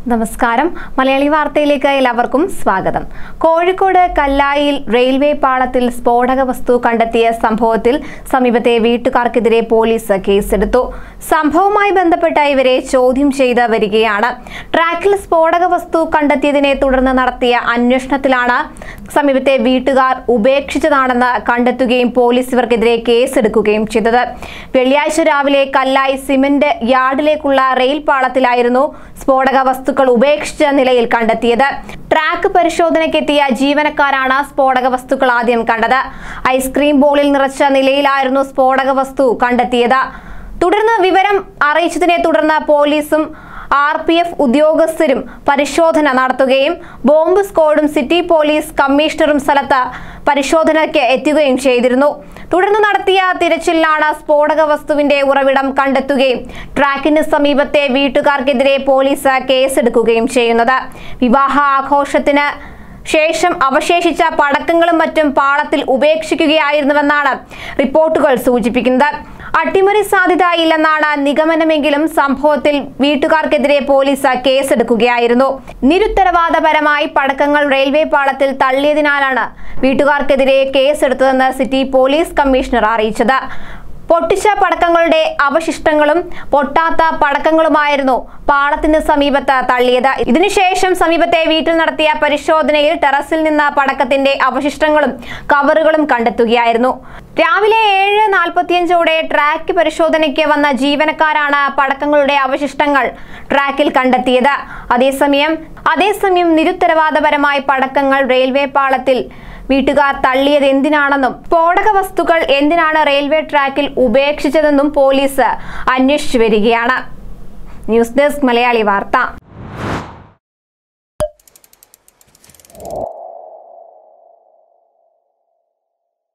നമസ്കാരം മലയാളി വാർത്തയിലേക്ക് എല്ലാവർക്കും സ്വാഗതം കോഴിക്കോട് കല്ലായിൽ റെയിൽവേ പാളത്തിൽ സ്ഫോടക വസ്തു കണ്ടെത്തിയ സംഭവത്തിൽ സമീപത്തെ വീട്ടുകാർക്കെതിരെ പോലീസ് കേസെടുത്തു സംഭവവുമായി ബന്ധപ്പെട്ട ഇവരെ ചോദ്യം ചെയ്ത് വരികയാണ് ട്രാക്കിൽ സ്ഫോടക വസ്തു കണ്ടെത്തിയതിനെ തുടർന്ന് നടത്തിയ അന്വേഷണത്തിലാണ് സമീപത്തെ വീട്ടുകാർ ഉപേക്ഷിച്ചതാണെന്ന് കണ്ടെത്തുകയും പോലീസ് ഇവർക്കെതിരെ കേസെടുക്കുകയും ചെയ്തത് വെള്ളിയാഴ്ച രാവിലെ കല്ലായി സിമന്റ് യാർഡിലേക്കുള്ള റെയിൽ പാളത്തിലായിരുന്നു സ്ഫോടക വസ്തുക്കൾ ഉപേക്ഷിച്ച നിലയിൽ കണ്ടെത്തിയത് ട്രാക്ക് പരിശോധനയ്ക്കെത്തിയ ജീവനക്കാരാണ് സ്ഫോടക വസ്തുക്കൾ ആദ്യം കണ്ടത് ഐസ്ക്രീം ബോളിൽ നിറച്ച നിലയിലായിരുന്നു സ്ഫോടക വസ്തു കണ്ടെത്തിയത് തുടർന്ന് വിവരം അറിയിച്ചതിനെ തുടർന്ന് പോലീസും ആർ പി എഫ് ഉദ്യോഗസ്ഥരും പരിശോധന നടത്തുകയും ബോംബ് സ്ക്വാഡും സിറ്റി പോലീസ് കമ്മീഷണറും സ്ഥലത്ത് പരിശോധനയ്ക്ക് എത്തുകയും ചെയ്തിരുന്നു തുടർന്ന് നടത്തിയ തിരച്ചിലിലാണ് സ്ഫോടക വസ്തുവിന്റെ ഉറവിടം കണ്ടെത്തുകയും ട്രാക്കിന് സമീപത്തെ വീട്ടുകാർക്കെതിരെ പോലീസ് കേസെടുക്കുകയും ചെയ്യുന്നത് വിവാഹ ആഘോഷത്തിന് ശേഷം അവശേഷിച്ച പടക്കങ്ങളും മറ്റും പാളത്തിൽ ഉപേക്ഷിക്കുകയായിരുന്നുവെന്നാണ് റിപ്പോർട്ടുകൾ സൂചിപ്പിക്കുന്നത് അട്ടിമറി സാധ്യത ഇല്ലെന്നാണ് നിഗമനമെങ്കിലും സംഭവത്തിൽ വീട്ടുകാർക്കെതിരെ പോലീസ് കേസെടുക്കുകയായിരുന്നു നിരുത്തരവാദപരമായി പടക്കങ്ങൾ റെയിൽവേ പാളത്തിൽ തള്ളിയതിനാലാണ് വീട്ടുകാർക്കെതിരെ കേസെടുത്തതെന്ന് സിറ്റി പോലീസ് കമ്മീഷണർ അറിയിച്ചത് പൊട്ടിച്ച പടക്കങ്ങളുടെ അവശിഷ്ടങ്ങളും പൊട്ടാത്ത പടക്കങ്ങളുമായിരുന്നു പാളത്തിന് സമീപത്ത് തള്ളിയത് ഇതിനുശേഷം സമീപത്തെ വീട്ടിൽ നടത്തിയ പരിശോധനയിൽ ടെറസിൽ നിന്ന് പടക്കത്തിന്റെ അവശിഷ്ടങ്ങളും കവറുകളും കണ്ടെത്തുകയായിരുന്നു രാവിലെ ഏഴ് നാൽപ്പത്തിയഞ്ചോടെ ട്രാക്ക് പരിശോധനയ്ക്ക് വന്ന ജീവനക്കാരാണ് പടക്കങ്ങളുടെ അവശിഷ്ടങ്ങൾ ട്രാക്കിൽ കണ്ടെത്തിയത് അതേസമയം അതേസമയം നിരുത്തരവാദപരമായി പടക്കങ്ങൾ റെയിൽവേ പാളത്തിൽ വീട്ടുകാർ തള്ളിയത് എന്തിനാണെന്നും സ്ഫോടക വസ്തുക്കൾ എന്തിനാണ് റെയിൽവേ ട്രാക്കിൽ ഉപേക്ഷിച്ചതെന്നും പോലീസ് അന്വേഷിച്ചു വരികയാണ് ന്യൂസ് ഡെസ്ക് മലയാളി വാർത്ത